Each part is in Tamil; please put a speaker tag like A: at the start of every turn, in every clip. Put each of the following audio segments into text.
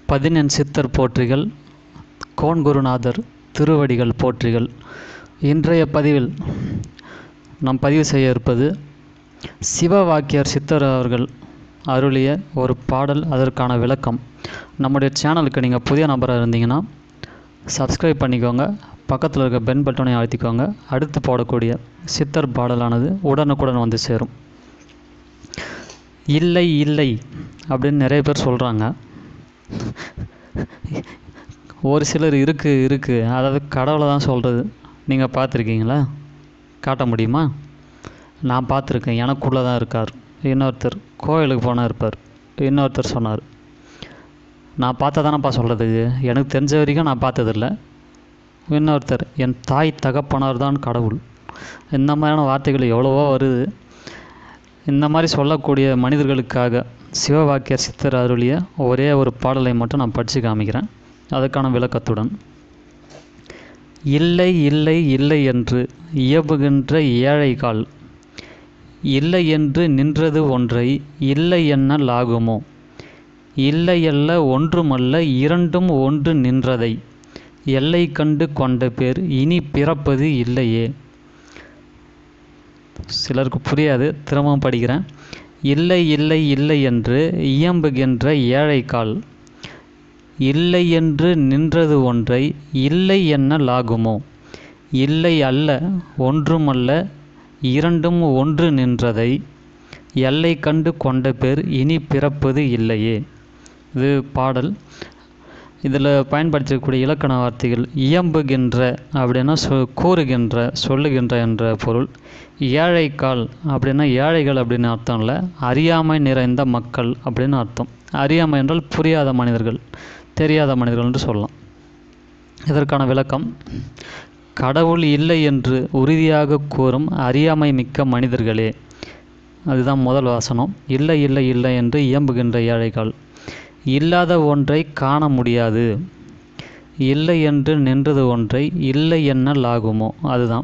A: பதினெண் சித்தர் போற்றிகள் கோன் குருநாதர் திருவடிகள் போற்றிகள் இன்றைய பதிவில் நாம் பதிவு செய்ய இருப்பது சிவவாக்கியர் சித்தர் அவர்கள் அருளிய ஒரு பாடல் அதற்கான விளக்கம் நம்முடைய சேனலுக்கு நீங்கள் புதிய நபராக இருந்தீங்கன்னா சப்ஸ்கிரைப் பண்ணிக்கோங்க பக்கத்தில் இருக்க பென் பட்டனை அழுத்திக்கோங்க அடுத்து போடக்கூடிய சித்தர் பாடலானது உடனுக்குடன் வந்து சேரும் இல்லை இல்லை அப்படின்னு நிறைய பேர் சொல்கிறாங்க ஒரு சிலர் இருக்குது இருக்குது அதாவது கடவுளை தான் சொல்கிறது நீங்கள் பார்த்துருக்கீங்களா காட்ட முடியுமா நான் பார்த்துருக்கேன் எனக்குள்ளே தான் இருக்கார் இன்னொருத்தர் கோயிலுக்கு போனால் இருப்பார் இன்னொருத்தர் சொன்னார் நான் பார்த்தா தானேப்பா சொல்கிறதுக்கு எனக்கு தெரிஞ்ச வரைக்கும் நான் பார்த்ததில்ல இன்னொருத்தர் என் தாய் தகப்பனார் தான் கடவுள் இந்த மாதிரியான வார்த்தைகள் எவ்வளவோ வருது இந்த மாதிரி சொல்லக்கூடிய மனிதர்களுக்காக சிவவாக்கியர் சித்தர் அருளிய ஒரே ஒரு பாடலை மட்டும் நான் படித்து காமிக்கிறேன் அதுக்கான விளக்கத்துடன் இல்லை இல்லை இல்லை என்று இயம்புகின்ற ஏழைகால் இல்லை என்று நின்றது ஒன்றை இல்லை என்ன லாகுமோ இல்லையல்ல ஒன்றுமல்ல இரண்டும் ஒன்று நின்றதை எல்லை கண்டு கொண்ட பேர் இனி பிறப்பது இல்லையே சிலருக்கு புரியாது திரும்பவும் படிக்கிறேன் இல்லை இல்லை இல்லை என்று இயம்புகின்ற ஏழைக்கால் இல்லை என்று நின்றது ஒன்றை இல்லை என்ன லாகுமோ இல்லை அல்ல ஒன்றுமல்ல இரண்டும் ஒன்று நின்றதை எல்லை கண்டு கொண்ட பேர் இனி பிறப்பது இல்லையே இது பாடல் இதில் பயன்படுத்தக்கூடிய இலக்கண வார்த்தைகள் இயம்புகின்ற அப்படின்னா சொ கூறுகின்ற சொல்லுகின்ற என்ற பொருள் ஏழைக்கால் அப்படின்னா ஏழைகள் அப்படின்னு அர்த்தம் இல்லை அறியாமை நிறைந்த மக்கள் அப்படின்னு அர்த்தம் அறியாமை என்றால் புரியாத மனிதர்கள் தெரியாத மனிதர்கள் என்று சொல்லலாம் இதற்கான விளக்கம் கடவுள் இல்லை என்று உறுதியாக கூறும் அறியாமை மிக்க மனிதர்களே அதுதான் முதல் வாசனம் இல்லை இல்லை இல்லை என்று இயம்புகின்ற ஏழைகள் இல்லாத ஒன்றை காண முடியாது இல்லை என்று நின்றது ஒன்றை இல்லை என்ன லாகுமோ அதுதான்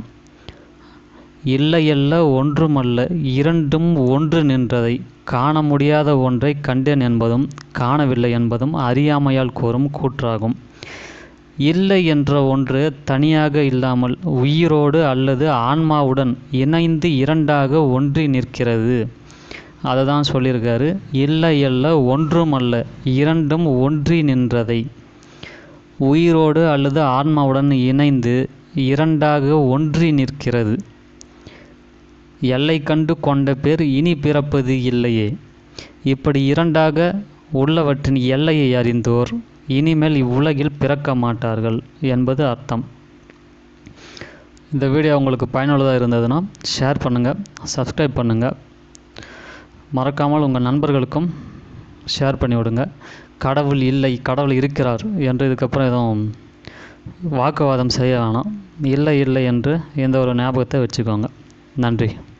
A: இல்லையல்ல ஒன்றுமல்ல இரண்டும் ஒன்று நின்றதை காண முடியாத ஒன்றை கண்டேன் என்பதும் காணவில்லை என்பதும் அறியாமையால் கூறும் கூற்றாகும் இல்லை என்ற ஒன்று தனியாக இல்லாமல் உயிரோடு அல்லது ஆன்மாவுடன் இணைந்து இரண்டாக ஒன்றி நிற்கிறது அதை தான் சொல்லியிருக்காரு இல்லை அல்ல ஒன்றுமல்ல இரண்டும் ஒன்றி நின்றதை உயிரோடு அல்லது ஆன்மாவுடன் இணைந்து இரண்டாக ஒன்றி நிற்கிறது எல்லை கண்டு கொண்ட பேர் இனி பிறப்பது இல்லையே இப்படி இரண்டாக உள்ளவற்றின் எல்லையை அறிந்தோர் இனிமேல் இவ்வுலகில் பிறக்க மாட்டார்கள் என்பது அர்த்தம் இந்த வீடியோ உங்களுக்கு பயனுள்ளதாக இருந்ததுன்னா ஷேர் பண்ணுங்கள் சப்ஸ்கிரைப் பண்ணுங்கள் மறக்காமல் உங்கள் நண்பர்களுக்கும் ஷேர் பண்ணி விடுங்க கடவுள் இல்லை கடவுள் இருக்கிறார் என்று இதுக்கப்புறம் எதுவும் வாக்குவாதம் செய்ய வேணாம் இல்லை இல்லை என்று எந்த ஒரு ஞாபகத்தை வச்சுக்கோங்க நன்றி